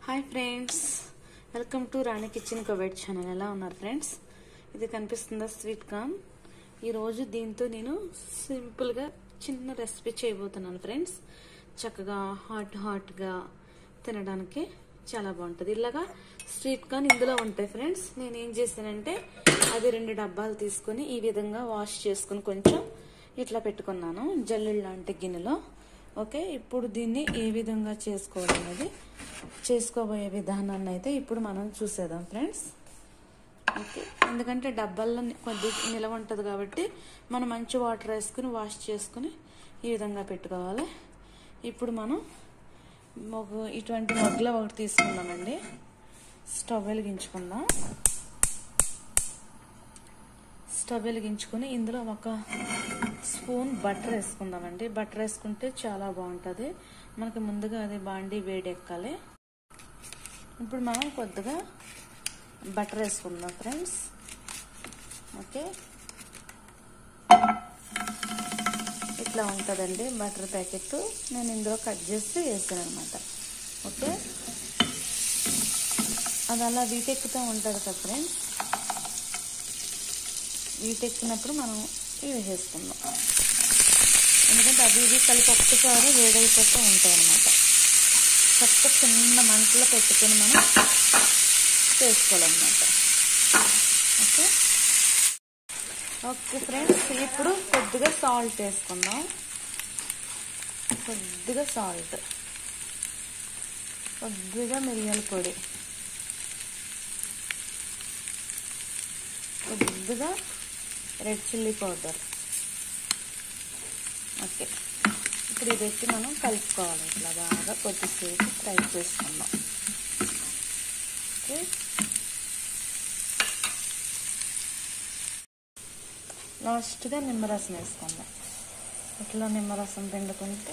hi friends welcome to Rani kitchen Kuwait channel ఎలా ఉన్నారు friends ఇది కనిపిస్తుందా స్వీట్ కార్న్ ఈరోజు దీంతో నేను సింపుల్గా చిన్న రెసిపీ చేయబోతున్నాను ఫ్రెండ్స్ చక్కగా హాట్ హాట్గా తినడానికి చాలా బాగుంటుంది ఇలాగా స్వీట్ కార్న్ ఇందులో ఉంటాయి ఫ్రెండ్స్ నేను ఏం చేశానంటే అది రెండు డబ్బాలు తీసుకొని ఈ విధంగా వాష్ చేసుకుని కొంచెం ఇట్లా పెట్టుకున్నాను జల్లెడు లాంటి గిన్నెలో ఓకే ఇప్పుడు దీన్ని ఏ విధంగా చేసుకోవడం అనేది చేసుకోబోయే విధానాన్ని అయితే ఇప్పుడు మనం చూసేద్దాం ఫ్రెండ్స్ ఓకే ఎందుకంటే డబ్బాల్లో కొద్ది నిలవ ఉంటుంది కాబట్టి మనం మంచి వాటర్ వేసుకుని వాష్ చేసుకుని ఈ విధంగా పెట్టుకోవాలి ఇప్పుడు మనం మొగ్గు ఇటువంటి మొగ్గులో ఒకటి తీసుకుందామండి స్టవ్ వెలిగించుకుందాం స్టవ్ వెలిగించుకొని ఇందులో ఒక స్పూన్ బటర్ వేసుకుందామండి బటర్ వేసుకుంటే చాలా బాగుంటుంది మనకి ముందుగా అది బాండి వేడెక్కాలి ఇప్పుడు మనం కొద్దిగా బటర్ వేసుకుందాం ఫ్రెండ్స్ ఓకే ఇట్లా ఉంటుందండి బటర్ ప్యాకెట్ నేను ఇందులో కట్ చేసి వేసాను అనమాట ఓకే అది అలా వీటెక్కుతూ ఉంటుంది కదా ఫ్రెండ్స్ వీటెక్కినప్పుడు మనం ఇవి వేసుకుందాం ఎందుకంటే అవి ఇవి కలిపి ఒక్కసారి వేడైపోతూ ఉంటాయి అనమాట చక్క చిన్న మంటలో పెట్టుకొని మనం చేసుకోవాలన్నమాట ఓకే ఓకే ఫ్రెండ్స్ ఇప్పుడు కొద్దిగా సాల్ట్ వేసుకుందాం కొద్దిగా సాల్ట్ కొద్దిగా మిరియాల పొడి కొద్దిగా రెడ్ చిల్లీ పౌడర్ ఓకే ఇప్పుడు ఇది పెట్టి మనం కలుపుకోవాలి ఇట్లా బాగా కొద్దిసేపు ఫ్రై చేసుకుందాం ఓకే లాస్ట్గా నిమ్మరసం వేసుకుందాం ఇట్లా నిమ్మరసం పిండుకుంటే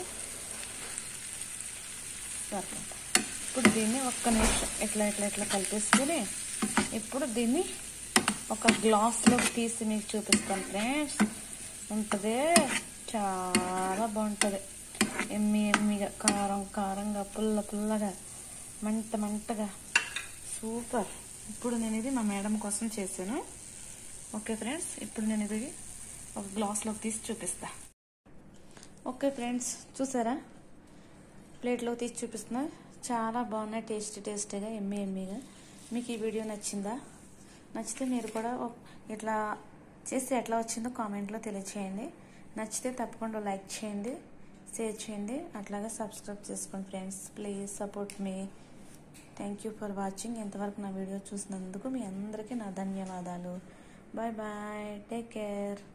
సరిపోతుంది ఇప్పుడు దీన్ని ఒక్క నిమిషం ఇట్లా ఇట్లా ఇట్లా కలిపేసుకొని ఇప్పుడు దీన్ని ఒక గ్లాస్లో తీసి మీకు చూపిస్తాను ఫ్రెండ్స్ ఉంటుంది చాలా బాగుంటుంది ఎమ్మి ఎమ్మిగా కారం కారంగా పుల్ల పుల్లగా మంట మంటగా సూపర్ ఇప్పుడు నేను ఇది మా మేడం కోసం చేశాను ఓకే ఫ్రెండ్స్ ఇప్పుడు నేను ఇది ఒక గ్లాస్లోకి తీసి చూపిస్తా ఓకే ఫ్రెండ్స్ చూసారా ప్లేట్లో తీసి చూపిస్తున్నా చాలా బాగున్నాయి టేస్టీ టేస్టీగా ఎమ్మి ఎమ్మిగా మీకు ఈ వీడియో నచ్చిందా నచ్చితే మీరు కూడా ఇట్లా చేస్తే ఎట్లా వచ్చిందో కామెంట్లో తెలియచేయండి నచ్చితే తప్పకుండా లైక్ చేయండి షేర్ చేయండి అట్లాగే సబ్స్క్రైబ్ చేసుకోండి ఫ్రెండ్స్ ప్లీజ్ సపోర్ట్ మీ థ్యాంక్ యూ ఫర్ వాచింగ్ ఎంతవరకు నా వీడియో చూసినందుకు మీ అందరికీ నా ధన్యవాదాలు బాయ్ బాయ్ టేక్ కేర్